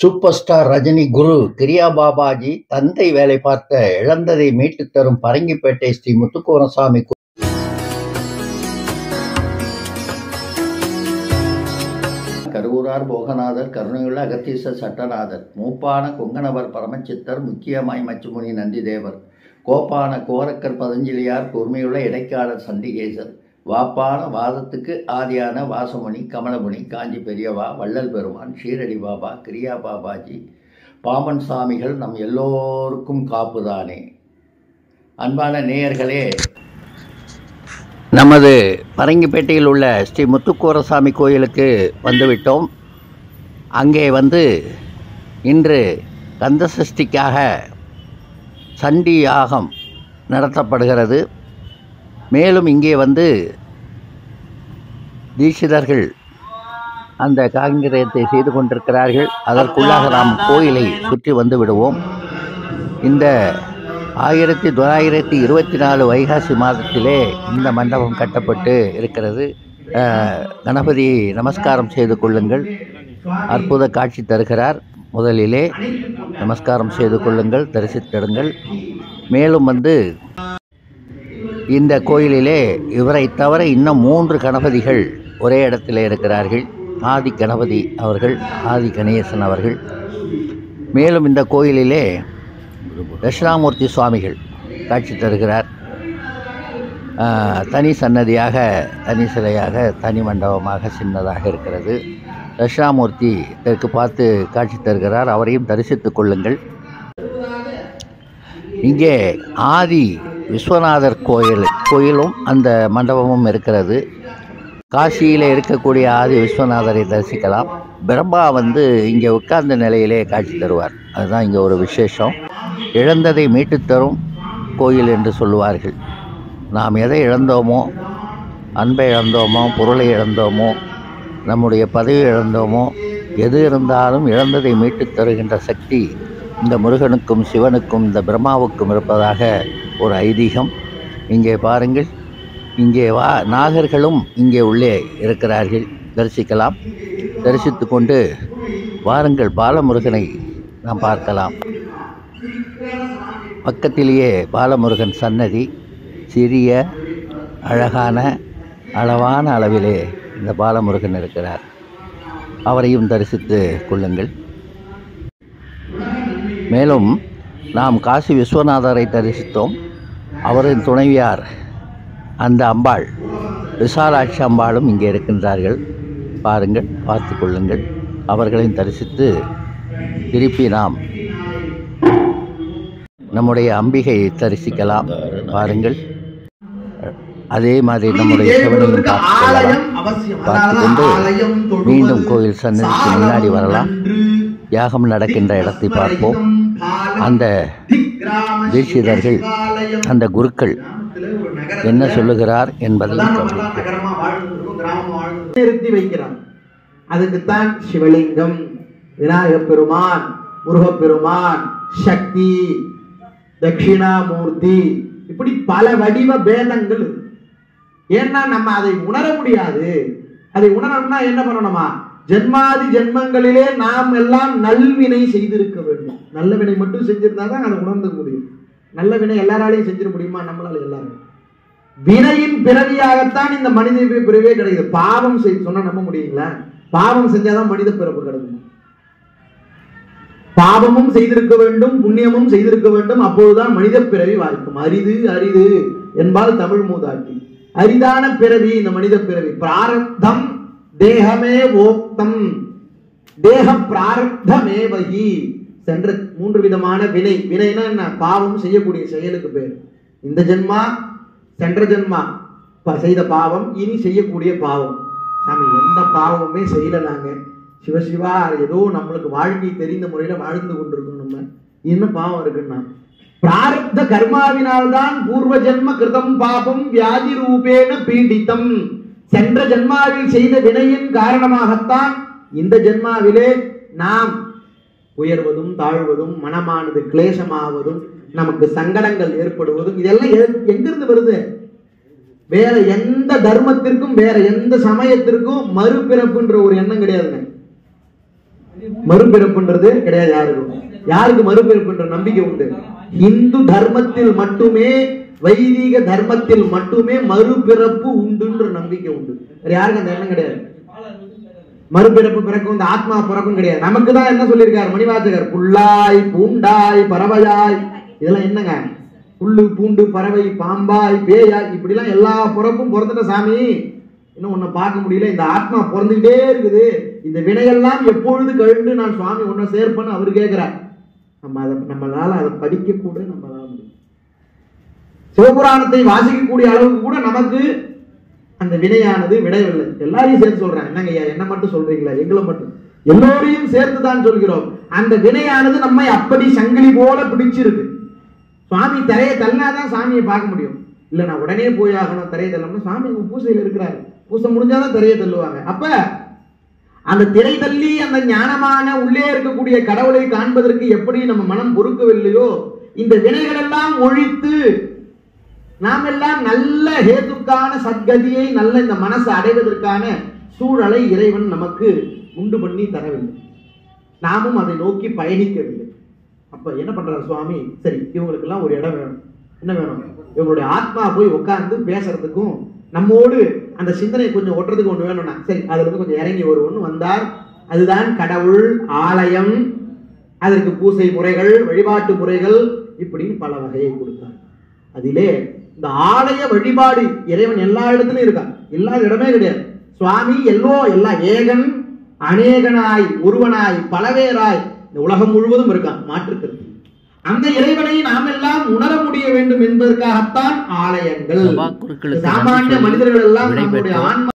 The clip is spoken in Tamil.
சூப்பர் ஸ்டார் ரஜினி குரு கிரியா பாபாஜி தந்தை வேலை பார்த்த இழந்ததை மீட்டுத் தரும் பரங்கிப்பேட்டை ஸ்ரீ முத்துக்குமாரசாமி கோ- கருவூரார் போகநாதர் கருணையுள்ள அகத்தீச சட்டநாதர் மூப்பான கொங்கணவர் பரமச்சித்தர் முக்கியமாய் மச்சுமுனி நந்திதேவர் கோப்பான கோரக்கர் பதஞ்சலியார் கூர்மையுள்ள இடைக்காலர் சண்டிகேசர் வாப்பான வாதத்துக்கு ஆதியான வாசமுனி கமலமுனி காஞ்சி பெரியவா வள்ளல் பெருமான் ஷீரடி பாபா கிரியா பாபாஜி பாம்பன் சாமிகள் நம் எல்லோருக்கும் காப்புதானே அன்பான நேயர்களே நமது பரங்கிப்பேட்டையில் உள்ள ஸ்ரீ முத்துக்குமாரசாமி கோயிலுக்கு வந்துவிட்டோம் அங்கே வந்து இன்று கந்த சஷ்டிக்காக சண்டி யாகம் நடத்தப்படுகிறது மேலும் இங்கே வந்து தீட்சிதர்கள் அந்த காங்கிரத்தை செய்து கொண்டிருக்கிறார்கள் அதற்குள்ளாக நாம் கோயிலை சுற்றி வந்து விடுவோம் இந்த ஆயிரத்தி தொள்ளாயிரத்தி இருபத்தி நாலு வைகாசி மாதத்திலே இந்த மண்டபம் கட்டப்பட்டு இருக்கிறது அஹ், கணபதி நமஸ்காரம் செய்து கொள்ளுங்கள் அற்புத காட்சி தருகிறார் முதலிலே நமஸ்காரம் செய்து கொள்ளுங்கள் தரிசித்திடுங்கள் மேலும் வந்து இந்த கோயிலிலே இவரை தவிர இன்னும் மூன்று கணபதிகள் ஒரே இடத்தில் இருக்கிறார்கள் ஆதி கணபதி அவர்கள் ஆதி கணேசன் அவர்கள் மேலும் இந்த கோயிலிலே தட்சிணாமூர்த்தி சுவாமிகள் காட்சி தருகிறார் ஆஹ், தனி சன்னதியாக தனி சிலையாக தனி மண்டபமாக சின்னதாக இருக்கிறது தட்சிணாமூர்த்தி இதற்கு பார்த்து காட்சி தருகிறார் அவரையும் தரிசித்துக் கொள்ளுங்கள் இங்கே ஆதி விஸ்வநாதர் கோயில் கோயிலும் அந்த மண்டபமும் இருக்கிறது காசியில் இருக்கக்கூடிய ஆதி விஸ்வநாதரை தரிசிக்கலாம் பிரம்மா வந்து இங்கே உட்கார்ந்த நிலையிலே காட்சி தருவார் அதுதான் இங்கே ஒரு விசேஷம் இழந்ததை மீட்டுத் தரும் கோயில் என்று சொல்லுவார்கள் நாம் எதை இழந்தோமோ அன்பை இழந்தோமோ பொருளை இழந்தோமோ நம்முடைய பதவி இழந்தோமோ எது இருந்தாலும் இழந்ததை மீட்டுத் தருகின்ற சக்தி இந்த முருகனுக்கும் சிவனுக்கும் இந்த பிரம்மாவுக்கும் இருப்பதாக ஒரு ஐதீகம் இங்கே பாருங்கள் இங்கே வா நாகர்களும் இங்கே உள்ளே இருக்கிறார்கள் தரிசிக்கலாம் தரிசித்து கொண்டு வாருங்கள் பாலமுருகனை நாம் பார்க்கலாம் பக்கத்திலேயே பாலமுருகன் சன்னதி சிறிய அழகான அளவான அளவிலே இந்த பாலமுருகன் இருக்கிறார் அவரையும் தரிசித்து கொள்ளுங்கள் மேலும் நாம் காசி விஸ்வநாதரை தரிசித்தோம் அவரின் துணைவியார் அந்த அம்பாள் விசாலாட்சி அம்பாளும் இங்கே இருக்கின்றார்கள் பாருங்கள் பார்த்து கொள்ளுங்கள் அவர்களையும் தரிசித்து திருப்பி நாம் நம்முடைய அம்பிகையை தரிசிக்கலாம் பாருங்கள் அதே மாதிரி நம்முடைய சிவனையும் பார்த்து கொள்ளலாம் பார்த்து கொண்டு மீண்டும் கோயில் சன்னதிக்கு முன்னாடி வரலாம் யாகம் நடக்கின்ற இடத்தை பார்ப்போம் அந்த தீட்சிதர்கள் அந்த குருக்கள் என்ன சொல்லுகிறார் என்பதையும் கவனிப்போம். நிறுத்தி வைக்கிறார் அதுக்குத்தான் சிவலிங்கம் விநாயகப் பெருமான் முருகப்பெருமான் சக்தி தட்சிணாமூர்த்தி இப்படி பல வடிவ பேதங்கள் இருக்கு. ஏன்னா நம்ம அதை உணர முடியாது அதை உணரணும்னா என்ன பண்ணணுமா ஜென்மாதி ஜென்மங்களிலே நாம் எல்லாம் நல்வினை செய்திருக்க வேண்டும் நல்ல வினை மட்டும் செஞ்சிருந்தா தான் அதை உணர்ந்துக்க முடியும் நல்ல வினை எல்லாராலையும் செஞ்சிட முடியுமா நம்மளால எல்லாரும் வினையின் பிறவியாகத்தான் இந்த மனித பிறவியே கிடைக்குது பாவம் செய் சொன்னா நம்ப முடியுங்களா பாவம் செஞ்சாதான் மனித பிறப்பு கிடைக்கும் பாவமும் செய்திருக்க வேண்டும் புண்ணியமும் செய்திருக்க வேண்டும் அப்பொழுதுதான் மனித பிறவி வாய்க்கும் அரிது அரிது என்பால் தமிழ் மூதாட்டி அரிதான பிறவி இந்த மனித பிறவி பிராரப்தம் தேகமே ஓக்தம் தேக பிராரப்தமே வகி சென்ற மூன்று விதமான வினை வினைனா என்ன பாவம் செய்யக்கூடிய செயலுக்கு பேர் இந்த ஜென்மா சென்ற ஜென்மா ப- செய்த பாவம் இனி செய்யக்கூடிய பாவம் சாமி எந்த பாவமுமே செய்யல நாங்க சிவசிவா ஏதோ நம்மளுக்கு வாழ்க்கை தெரிந்த முறையில வாழ்ந்து கொண்டிருக்கோம் நம்ம என்ன பாவம் இருக்குன்னா பிராரப்த கர்மாவினால்தான் பூர்வ ஜென்ம கிருதம் பாபம் வியாதி ரூபேன பீடித்தம் சென்ற ஜென்மாவில் செய்த வினையின் காரணமாகத்தான் இந்த ஜென்மாவிலே நாம் உயர்வதும் தாழ்வதும் மனமானது கிளேசமாவதும் நமக்கு சங்கடங்கள் ஏற்படுவதும் இதெல்லாம் எ- எங்கிருந்து வருது வேற எந்த தர்மத்திற்கும் வேற எந்த சமயத்திற்கும் மறுபிறப்புன்ற ஒரு எண்ணம் கிடையாதுங்க மறுபிறப்புன்றது கிடையாது யாருக்கும் யாருக்கு மறுபிறப்புன்ற நம்பிக்கை உண்டு இந்து தர்மத்தில் மட்டுமே வைதிக தர்மத்தில் மட்டுமே மறுபிறப்பு உண்டுன்ற நம்பிக்கை உண்டு வேற யாருக்கும் அந்த எண்ணம் கிடையாது மறுபிறப்பு பிறக்கும் இந்த ஆத்மா பிறக்கும் கிடையாது நமக்கு தான் என்ன சொல்லியிருக்காரு மணிவாசகர் புல்லாய் பூண்டாய் பறவையாய் இதெல்லாம் என்னங்க புல்லு பூண்டு பறவை பாம்பாய் பேயாய் இப்படிலாம் எல்லா பிறப்பும் பிறந்துட்ட சாமி இன்னும் உன்னை பார்க்க முடியல இந்த ஆத்மா பிறந்துகிட்டே இருக்குது இந்த வினையெல்லாம் எப்பொழுது கழுந்து நான் சுவாமி உன்னை சேர்ப்பேன்னு அவர் கேட்கிறார் நம்ம அதை நம்மளால அதை படிக்க கூட நம்மளால முடியும் சிவபுராணத்தை வாசிக்கக்கூடிய அளவுக்கு கூட நமக்கு அந்த வினையானது விடையவில்லை எல்லாரையும் சேர்த்து சொல்றேன் என்னங்க ஐயா என்ன மட்டும் சொல்றீங்களா எங்களை மட்டும் எல்லோரையும் சேர்த்து தான் சொல்கிறோம் அந்த வினையானது நம்மை அப்படி சங்கிலி போல பிடிச்சிருக்கு சுவாமி தரையை தள்ளினாதான் சாமியை பார்க்க முடியும் இல்ல நான் உடனே போய் ஆகணும் தரையை தள்ளணும்னா சாமி உங்க பூசையில இருக்கிறாரு பூசை முடிஞ்சாதான் தரையை தள்ளுவாங்க அப்ப அந்த திரை தள்ளி அந்த ஞானமான உள்ளே இருக்கக்கூடிய கடவுளை காண்பதற்கு எப்படி நம்ம மனம் பொறுக்கவில்லையோ இந்த வினைகள் எல்லாம் ஒழித்து நாம் எல்லாம் நல்ல ஹேதுக்கான சத்கதியை நல்ல இந்த மனசை அடைவதற்கான சூழலை இறைவன் நமக்கு உண்டு பண்ணி தரவில்லை நாமும் அதை நோக்கி பயணிக்கவில்லை அப்ப என்ன பண்றாரு சுவாமி சரி இவங்களுக்கெல்லாம் ஒரு இடம் வேணும் என்ன வேணும் இவங்களுடைய ஆத்மா போய் உட்கார்ந்து பேசுறதுக்கும் நம்மோடு அந்த சிந்தனை கொஞ்சம் ஒட்டுறதுக்கு ஒண்ணு வேணும்னா சரி அதுல இருந்து கொஞ்சம் இறங்கி வருவோம்னு வந்தார் அதுதான் கடவுள் ஆலயம் அதற்கு பூசை முறைகள் வழிபாட்டு முறைகள் இப்படின்னு பல வகையை கொடுத்தார் அதிலே இந்த ஆலய வழிபாடு இறைவன் எல்லா இடத்துலயும் இருக்கான் இல்லாத இடமே கிடையாது சுவாமி எல்லோ எல்லா ஏகன் அநேகனாய் ஒருவனாய் பலவேராய் இந்த உலகம் முழுவதும் இருக்கான் மாற்றுக்கிறது அந்த இறைவனை நாம் எல்லாம் உணர முடிய வேண்டும் என்பதற்காகத்தான் ஆலயங்கள் சபா குருக்களுக்கு நன்றி சாமானிய சொல்லி மனிதர்கள் எல்லாம் நம்முடைய விடைபெற்றோம். ஆன்ம